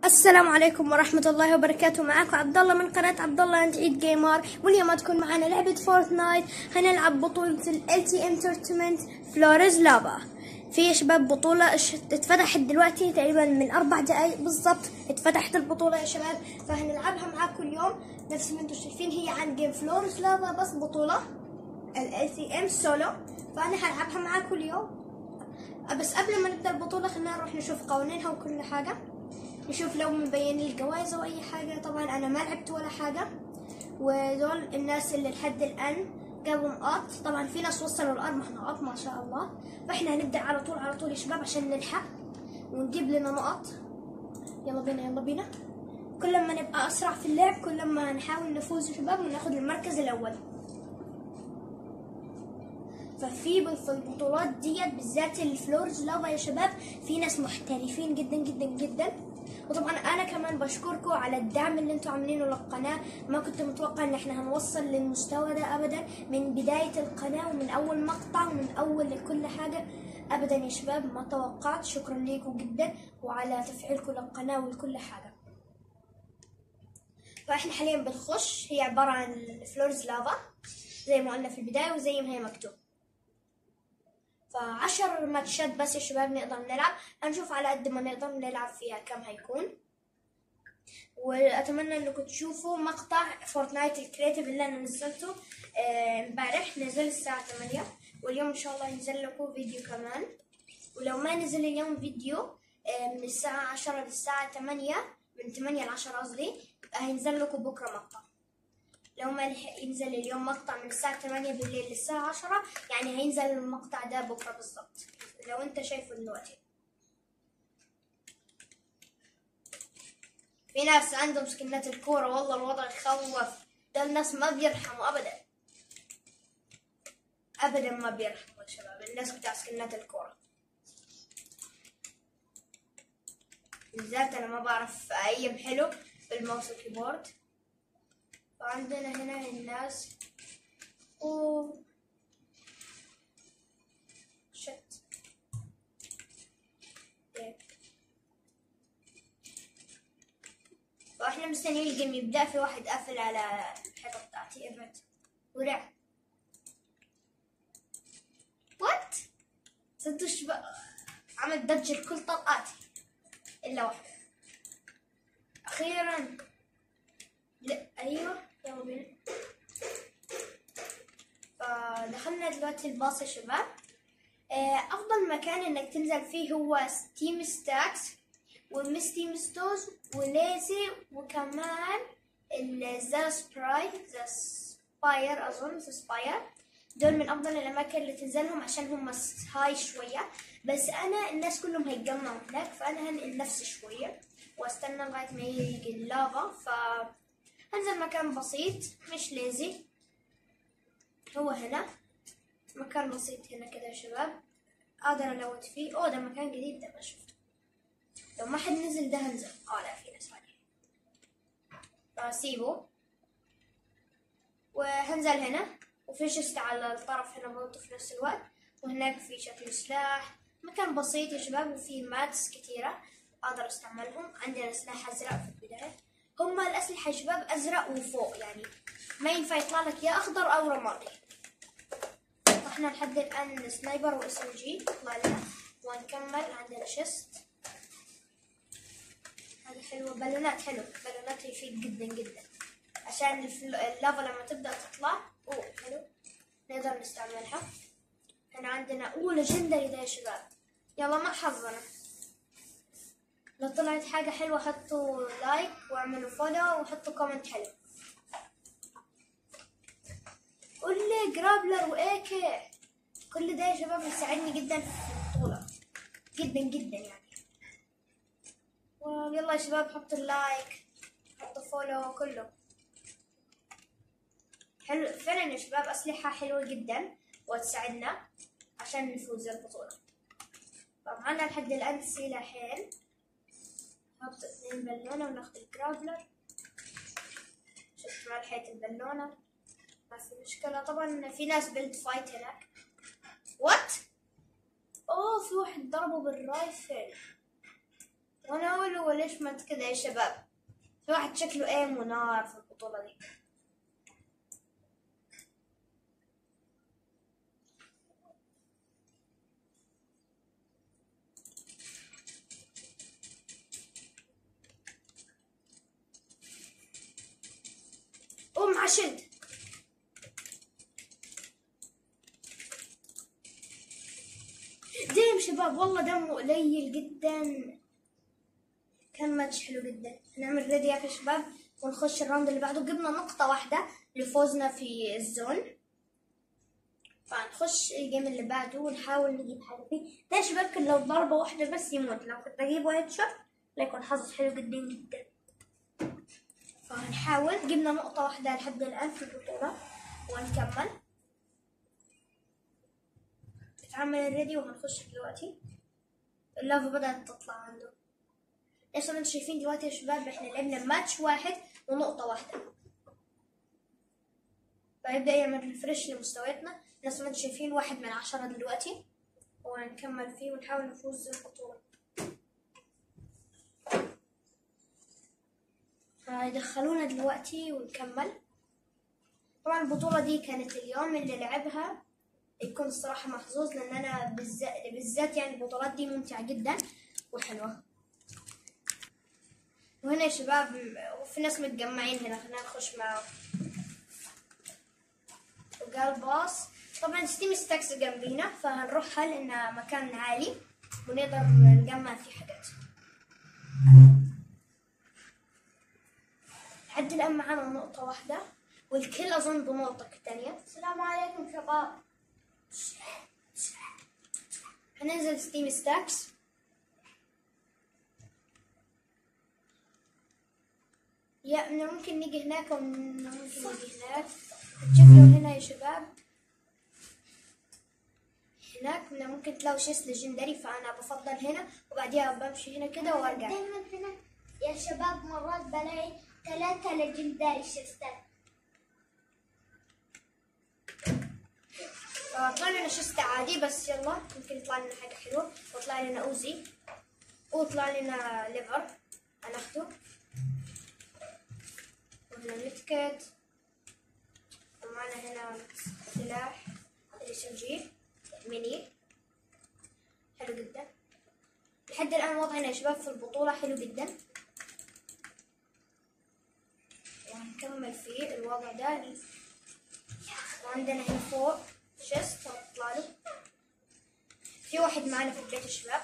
السلام عليكم ورحمة الله وبركاته معاكم عبد الله من قناة عبد الله اند عيد جيمر واليوم تكون معنا لعبة فورتنايت هنلعب بطولة ال تي ام تورتمنت فلوريز لافا في يا شباب بطولة اش- اتفتحت دلوقتي تقريبا من أربع دقايق بالضبط اتفتحت البطولة يا شباب فهنلعبها معاكم اليوم نفس ما انتم شايفين هي عن جيم فلوريز لافا بس بطولة ال تي ام سولو فأنا هلعبها معاكم اليوم بس قبل ما نبدأ البطولة خلينا نروح نشوف قوانينها وكل حاجة نشوف لو مبين الجوائز او اي حاجه طبعا انا ما لعبت ولا حاجه ودول الناس اللي لحد الان جابوا نقاط طبعا في ناس وصلوا الاربع نقاط ما شاء الله فاحنا هنبدا على طول على طول يا شباب عشان نلحق ونجيب لنا نقط يلا بينا يلا بينا كل ما نبقى اسرع في اللعب كل ما نحاول نفوز يا شباب وناخد المركز الاول ففي في البطولات ديت بالذات الفلورز لافا يا شباب في ناس محترفين جدا جدا جدا وطبعا انا كمان بشكركم على الدعم اللي انتم عاملينه للقناه ما كنت متوقع ان احنا هنوصل للمستوى ده ابدا من بدايه القناه ومن اول مقطع ومن اول كل حاجه ابدا يا شباب ما توقعت شكرا ليكم جدا وعلى تفعيلكم للقناه ولكل حاجه فاحنا حاليا بنخش هي عباره عن فلورز لافا زي ما قلنا في البدايه وزي ما هي مكتوب فعشر ماتشات بس يا شباب نقدر نلعب هنشوف على قد ما نقدر نلعب فيها كم هيكون واتمنى انكم تشوفوا مقطع فورتنايت الكريتيف اللي انا نزلته آه، امبارح نزل الساعة 8 واليوم ان شاء الله ينزل لكم فيديو كمان ولو ما نزل اليوم فيديو آه، من الساعة 10 للساعة 8 من 8 ل 10 قصدي هينزل لكم بكرة مقطع لو ما لحق ينزل اليوم مقطع من الساعة 8 بالليل للساعة 10 يعني هينزل المقطع ده بكرة بالظبط لو انت شايفه دلوقتي في ناس عندهم سكنات الكورة والله الوضع يخوف ده الناس ما بيرحموا أبدا أبدا ما بيرحموا يا شباب الناس بتاع سكنات الكورة بالذات أنا ما بعرف أيم حلو بالماوس والكيبورد وعندنا هنا الناس و شت واحنا مستنيين الجيم يبدأ في واحد قافل على الحيطة بتاعتي ابعد ورع وات صدق بقى عمل دج لكل طلقاتي الا واحدة اخيرا لا ايوه يلا بينا فدخلنا دلوقتي الباص يا شباب آه، افضل مكان انك تنزل فيه هو ستيم ستاكس ومستيم ستوز وليزي وكمان ذا سبراي ذا سباير اظن ذا سباير دول من افضل الاماكن اللي تنزلهم عشان هم هاي شويه بس انا الناس كلهم هيتجمعوا هناك فانا هنقل نفسي شويه واستنى لغايه ما يجي اللافا ف هنزل مكان بسيط مش ليزي هو هنا مكان بسيط هنا كده يا شباب اقدر الوت فيه اوه ده مكان جديد ده ما شفته لو ما حد نزل ده هنزل اه لا في ناس عليه فسيبه وهنزل هنا وفي شست على الطرف هنا برضه في نفس الوقت وهناك في شكل سلاح مكان بسيط يا شباب وفي ماتس كتيرة أقدر أستعملهم عندنا سلاح أزرق في البداية هم الأسلحة يا شباب أزرق وفوق يعني ما ينفع يطلع لك يا أخضر أو رمادي احنا لحد الآن سنايبر واس ام جي يطلع لنا ونكمل عندنا شست هذه حلوة بالونات حلو بالونات يفيد جدا جدا عشان الفل- اللافا لما تبدأ تطلع اوه حلو نقدر نستعملها هنا عندنا اوه ليجندري ده يا شباب يلا ما حظنا لو طلعت حاجة حلوة حطوا لايك واعملوا فولو وحطوا كومنت حلو قول لي جرابلر وايكي كل ده يا شباب يساعدني جدا في البطولة جدا جدا يعني ويلا يا شباب حطوا اللايك حطوا فولو كله حلو فعلا يا شباب أسلحة حلوة جدا وتساعدنا عشان نفوز البطولة فمعنا لحد الآن سلاحين نحط اثنين بالونة وناخد الجرابلر شفت ملحية البالونة ما في مشكلة طبعا في ناس بيلد فايت هناك وات اوه في واحد ضربه بالرايفل وانا اقول هو ليش ما انت كذا يا شباب في واحد شكله ايم ونار في البطولة دي قوم عشد ديم شباب والله دمه قليل جدا كان ماتش حلو جدا هنعمل ريدي يا شباب ونخش الراوند اللي بعده جبنا نقطة واحدة لفوزنا في الزون فنخش الجيم اللي بعده ونحاول نجيب حاجة فيه ده يا شباب كان لو ضربة واحدة بس يموت لو كنت اجيب وايد شوت لا يكون حظ حلو جدا جدا فهنحاول جبنا نقطة واحدة لحد الآن في البطولة ونكمل اتعمل الريدي وهنخش دلوقتي اللافا بدأت تطلع عنده ليش انتم شايفين دلوقتي يا شباب احنا لعبنا ماتش واحد ونقطة واحدة فيبدأ يعمل ريفرش لمستوياتنا نفس ما انتم شايفين واحد من عشرة دلوقتي ونكمل فيه ونحاول نفوز بالبطولة هيدخلونا دلوقتي ونكمل طبعا البطولة دي كانت اليوم اللي لعبها يكون الصراحة محظوظ لأن أنا بالذات بالذات يعني البطولات دي ممتعة جدا وحلوة وهنا يا شباب وفي ناس متجمعين هنا خلينا نخش معاهم وقال باص طبعا ستيم ستاكس جنبينا فهنروحها لأنها مكان عالي ونقدر نجمع فيه حاجات لحد الآن معانا نقطة واحدة والكل أظن بنقطة تانية السلام عليكم شباب هننزل ستيم ستاكس يا من ممكن نيجي هناك ومن ممكن نيجي هناك شوفوا هنا يا شباب هناك من ممكن تلاقوا شيست ليجندري فأنا بفضل هنا وبعديها بمشي هنا كده وارجع دايما هنا يا شباب مرات بلاقي ثلاثة ليجندري شيستات طلع لنا شيست عادي بس يلا يمكن يطلع لنا حاجة حلوة وطلع لنا أوزي وطلع لنا ليفر هناخده وهنا ميتكت ومعنا هنا سلاح الاس ام جي ميني حلو جدا لحد الآن وضعنا يا شباب في البطولة حلو جدا وهنكمل في الوضع ده وعندنا هنا فوق شيست هنطلع له في واحد معنا في البيت يا شباب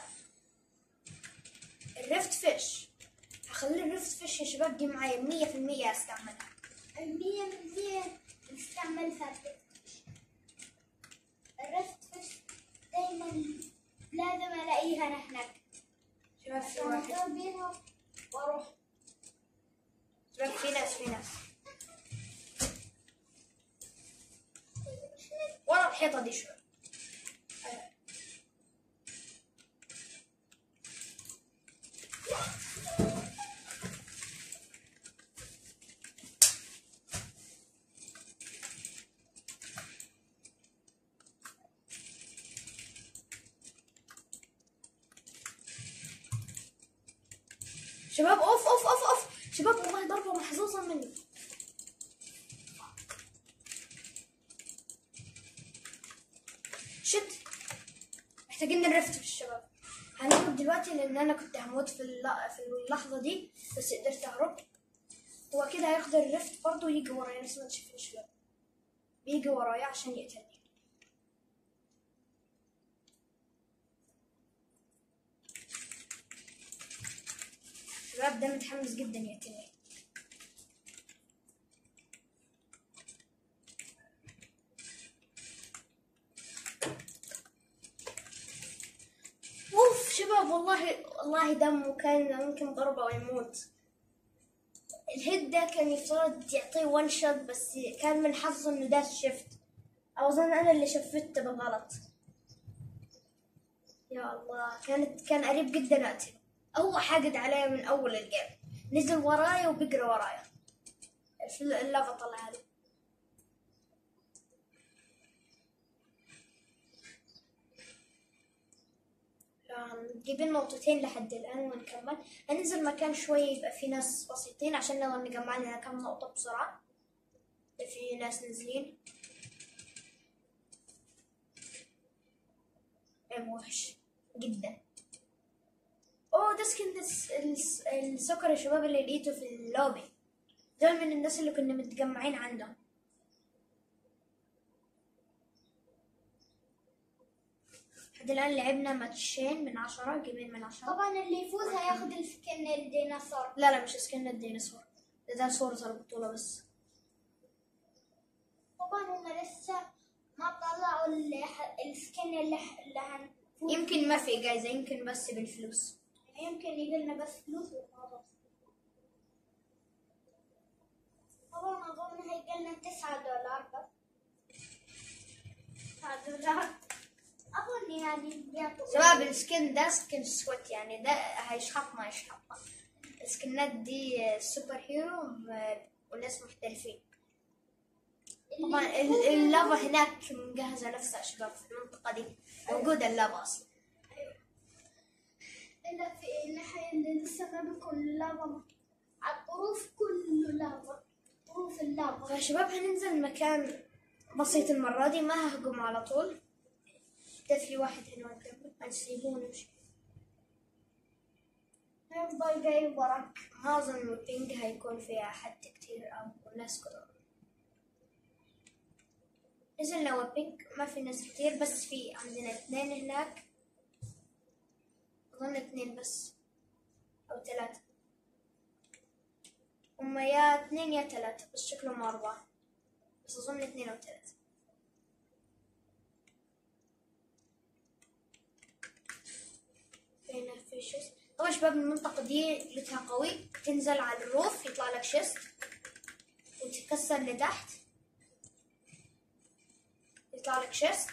الريفت فيش هخلي الريفت فيش يا شباب دي معايا مية في المية استعملها المية من مية نستعملها الرفت فش دايما لازم الاقيها أنا هناك شباب في واحد استمتع بيها واروح شباب في ناس في ناس ورا الحيطة دي شوي شباب اوف اوف اوف اوف شباب والله ضربة محظوظة مني شت محتاجين نرفت في الشباب هنهرب دلوقتي لان انا كنت هموت في الل- في اللحظة دي بس قدرت اهرب هو كده هياخد الرفت برضه ويجي ورايا لسه ما تشوفين شباب بيجي ورايا عشان يقتلني شباب ده متحمس جدا يقتلني اوف شباب والله والله دمه كان ممكن ضربة ويموت الهيد ده كان يفترض يعطيه ون شوت بس كان من حظه انه داس شفت او اظن انا اللي شفته بالغلط يا الله كانت كان قريب جدا اقتله هو حاقد علي من اول الجيم نزل ورايا وبقرا ورايا في اللافا طلع هذا آم، جايبين نقطتين لحد الآن ونكمل هننزل مكان شوي يبقى في ناس بسيطين عشان نقدر نجمع لنا كم نقطة بسرعة إذا في ناس نازلين ايه وحش جدا اوه ده سكن الس- الس- السكر يا شباب اللي لقيته في اللوبي دول من الناس اللي كنا متجمعين عندهم لحد الآن لعبنا ماتشين من عشرة جيمين من عشرة طبعا اللي يفوز هياخد السكن الديناصور لا لا مش سكن الديناصور ده ده صورة البطولة بس طبعا هم لسه ما طلعوا ال- السكن اللي اللي هنفوز يمكن ما في جايزة يمكن بس بالفلوس يمكن يجي لنا بس فلوس وخلاص طبعا أظن هيجي لنا تسعة دولار بس تسعة دولار أظن يعني بيعطوا شباب السكن ده سكن سويت يعني ده هيشحط ما يشحط السكنات دي سوبر هيرو م- وناس محترفين طبعا ال- اللافا هناك مجهزة نفسها شباب في المنطقة دي موجودة اللافا أصلا إلا في الناحية اللي لسه ما بيكون لافا على الطروف كله لافا طروف اللافا فشباب هننزل مكان بسيط المرة دي ما ههجم على طول ده في واحد هنا قدامنا هنسيبه ونمشي هيفضل جاي وراك ما أظن البينج هيكون فيها حد كتير أو ناس كتير نزلنا وبينج ما في ناس كتير بس في عندنا اثنين هناك أظن اثنين بس أو ثلاثة هما يا اثنين يا ثلاثة بس شكلهم أربعة بس أظن اثنين أو ثلاثة فينا في شيست طبعا شباب المنطقة دي لتها قوي تنزل على الروف يطلع لك شيست وتتكسر لتحت يطلع لك شيست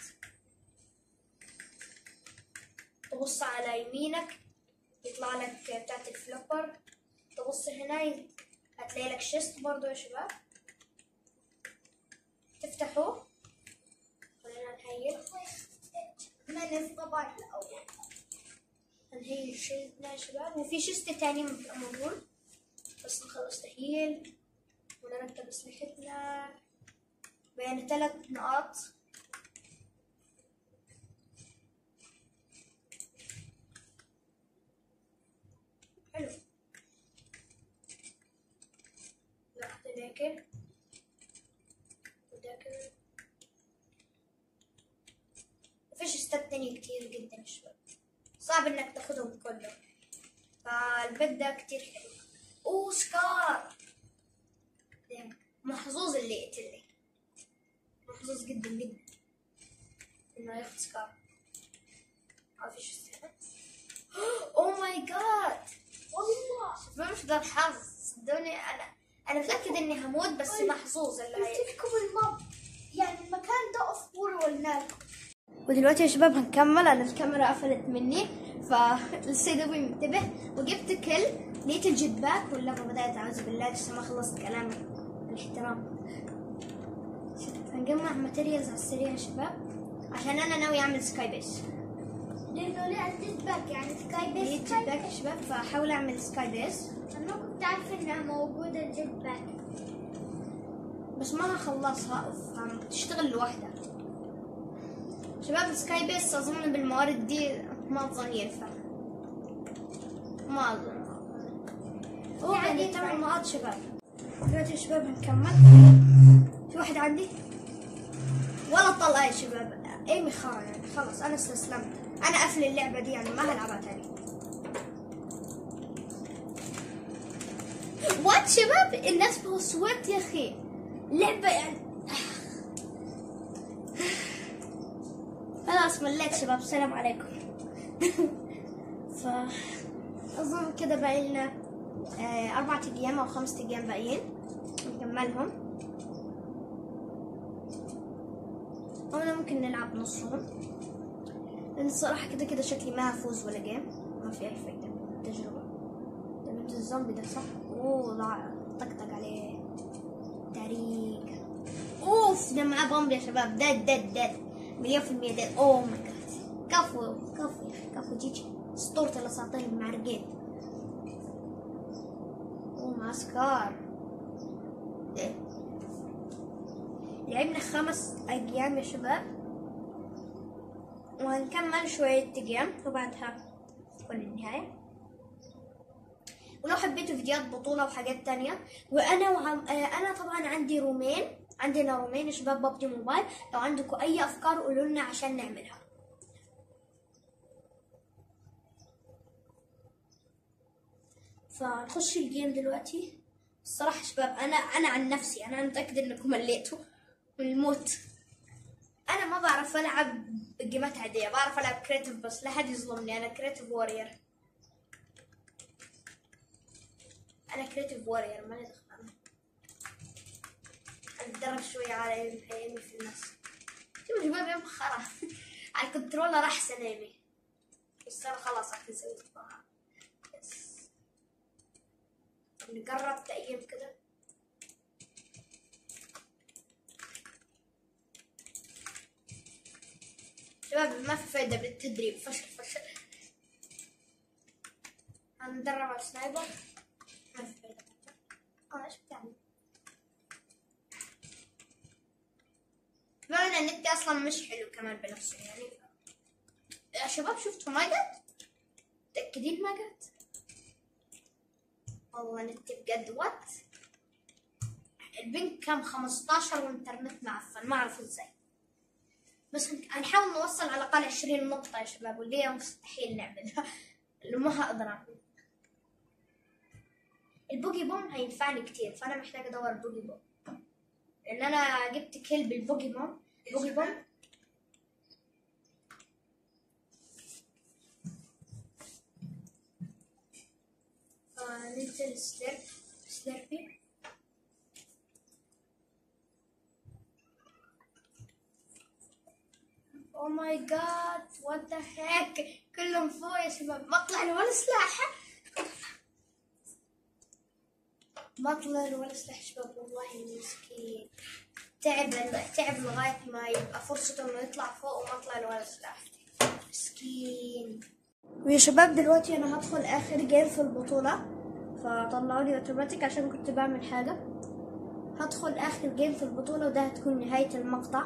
تبص على يمينك يطلع لك بتاعت الفلوبر تبص هنا ي- هتلاقي لك شيست برضو يا شباب تفتحه خلينا نهيل من طبعا الأول هنهيل الشيلدنا يا شباب وفي شيست تاني موجود بس نخلص تهيل ونركب أسلحتنا بين ثلاث نقاط حلو واحدة ذاكر وذاكر وفي شيستات تانية كتير جدا يا شباب صعب انك تاخدهم كلهم فالبيت ده كتير حلو اوه سكار دايما. محظوظ اللي يقتلني محظوظ جدا جدا انه ياخد سكار ما في شو اوه ماي جاد والله شباب مش ده الحظ صدقوني انا انا متاكد اني هموت بس محظوظ اللي هي قلت لكم الماب يعني المكان ده أسطوري والناس ودلوقتي يا شباب هنكمل انا الكاميرا قفلت مني فلسه دوبي منتبه وجبت كل لقيت الجيت باك واللعبة بدأت أعوذ بالله لسه ما خلصت كلامي الاحترام هنجمع ماتيريالز على السريع يا شباب عشان أنا ناوي أعمل سكاي بيس لأنه لقيت جيت باك يعني سكاي بيس لقيت جيت باك يا شباب فأحاول أعمل سكاي بيس أنا ما كنت عارفة إنها موجودة الجيت باك بس ما هخلصها أوف عم تشتغل لوحدها شباب السكاي بيس أظن بالموارد دي ما أظن ينفع ما أظن هو يعني يعني ينفع. ثمان نقاط شباب دلوقتي يا شباب هنكمل في واحد عندي ولا طلع يا شباب ايمي خارة يعني خلاص انا استسلمت انا اقفل اللعبة دي يعني ما هلعبها تاني وات شباب الناس بوسوات يا اخي لعبة يعني خلاص مليت شباب السلام عليكم ف اظن كده باقي لنا آه، أربعة أيام أو خمسة أيام باقيين نكملهم أو أنا ممكن نلعب نصهم لأن الصراحة كده كده شكلي ما هفوز ولا جيم ما في أي فايدة من التجربة ده بنت الزومبي ده صح؟ أوه ضاع طقطق عليه تاريخ أوف ده معاه بومب يا شباب دد دد دد مليون في المية دد أوه ماي جاد كفو كفو يا اخي كفو جيجي اسطورة الاساطير المعرقين ومعسكر إيه. لعبنا خمس ايام يا شباب وهنكمل شوية ايام وبعدها تكون النهاية ولو حبيتوا فيديوهات بطولة وحاجات تانية وأنا وعم... آه، أنا طبعا عندي رومين عندنا رومين يا شباب ببجي موبايل لو عندكم أي أفكار قولوا لنا عشان نعملها فنخش الجيم دلوقتي الصراحة شباب أنا أنا عن نفسي أنا متأكدة إنكم مليتوا من الموت أنا ما بعرف ألعب جيمات عادية بعرف ألعب كريتيف بس لا حد يظلمني أنا كريتيف وورير انا كريتيف وورير مالي دخل اتدرب شوية على ايمي في الناس شوفوا شباب يا مخرة على الكنترولر احسن ايمي بس انا خلاص راح اسوي طباعة بس نقرب تأييم كده شباب ما في فايدة بالتدريب فشل فشل هندرب على السنايبر ما في فايدة اه ايش بتعمل؟ بما ان النت اصلا مش حلو كمان بنفسه يعني يا شباب شفتوا ما جت؟ متأكدين ما جت؟ والله نت بجد وات البنك كان 15 والانترنت معفن ما اعرف ازاي بس هنحاول نوصل على الاقل 20 نقطة يا شباب واللي هي مستحيل نعملها اللي ما هقدر اعمل البوجي بوم هينفعني كتير فانا محتاج ادور بوجي بوم لان انا جبت كيل بالبوجي بوم بوجي بوم فننزل سليرب سليربي او ماي جاد وات ذا هيك كلهم فوق يا شباب ما طلع لي ولا سلاح ما طلع له ولا سلاح شباب والله مسكين تعب تعب لغاية ما يبقى فرصته انه يطلع فوق وما طلع له ولا سلاح مسكين ويا شباب دلوقتي انا هدخل اخر جيم في البطولة فطلعوا لي اوتوماتيك عشان كنت بعمل حاجة هدخل اخر جيم في البطولة وده هتكون نهاية المقطع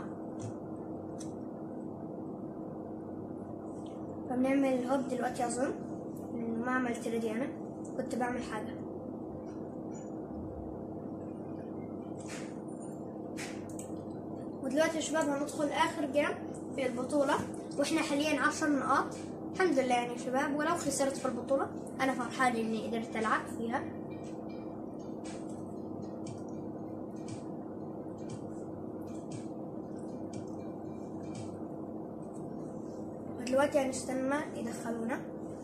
فبنعمل هوب دلوقتي اظن لانه ما عملت ريدي انا كنت بعمل حاجة ودلوقتي يا شباب هندخل اخر جيم في البطولة واحنا حاليا عشر نقاط الحمد لله يعني يا شباب ولو خسرت في البطولة انا فرحان اني قدرت العب فيها ودلوقتي هنستنى يدخلونا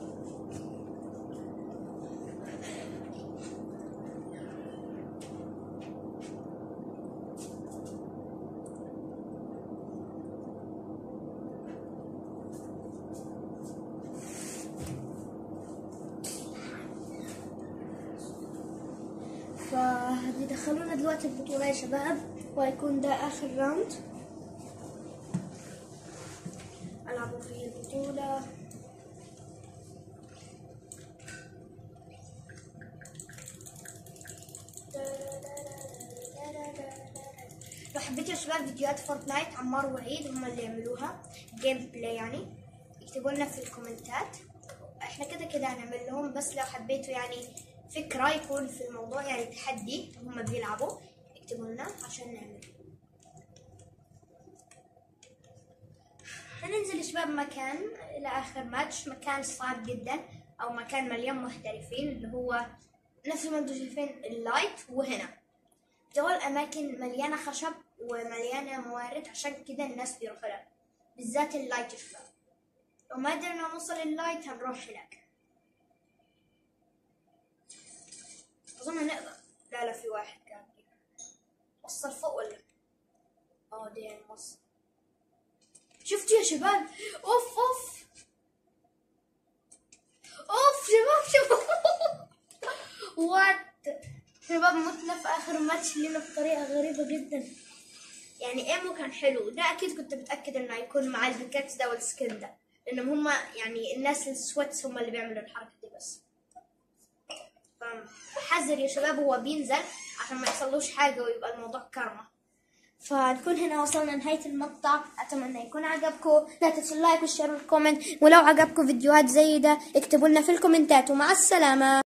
فبيدخلونا دلوقتي البطولة يا شباب وهيكون ده آخر راوند ألعبوا في البطولة لو حبيتوا يا شباب فيديوهات فورتنايت عمار وعيد هم اللي يعملوها جيم بلاي يعني اكتبوا لنا في الكومنتات احنا كده كده هنعمل لهم بس لو حبيتوا يعني فكرة يكون في الموضوع يعني تحدي هم بيلعبوا اكتبوا لنا عشان نعمل هننزل يا شباب مكان إلى آخر ماتش مكان صعب جدا أو مكان مليان محترفين اللي هو نفس ما انتم شايفين اللايت وهنا دول أماكن مليانة خشب ومليانة موارد عشان كده الناس بيروحوا لها بالذات اللايت يا شباب لو ما قدرنا نوصل اللايت هنروح هناك أظن نقدر لا لا في واحد كان وصل فوق ولا اه دي يعني وصل شفتوا يا شباب اوف اوف اوف شباب شباب وات شباب متنا في اخر ماتش لنا بطريقه غريبه جدا يعني ايمو كان حلو ده اكيد كنت متاكد انه هيكون مع البيكاكس ده والسكن ده لانهم هم يعني الناس السويتس هم اللي بيعملوا الحركه دي بس فحذر يا شباب هو بينزل عشان ما يحصلوش حاجه ويبقى الموضوع كارما فنكون هنا وصلنا لنهاية المقطع أتمنى يكون عجبكم لا تنسوا اللايك والشير والكومنت ولو عجبكم فيديوهات زي ده اكتبوا لنا في الكومنتات ومع السلامة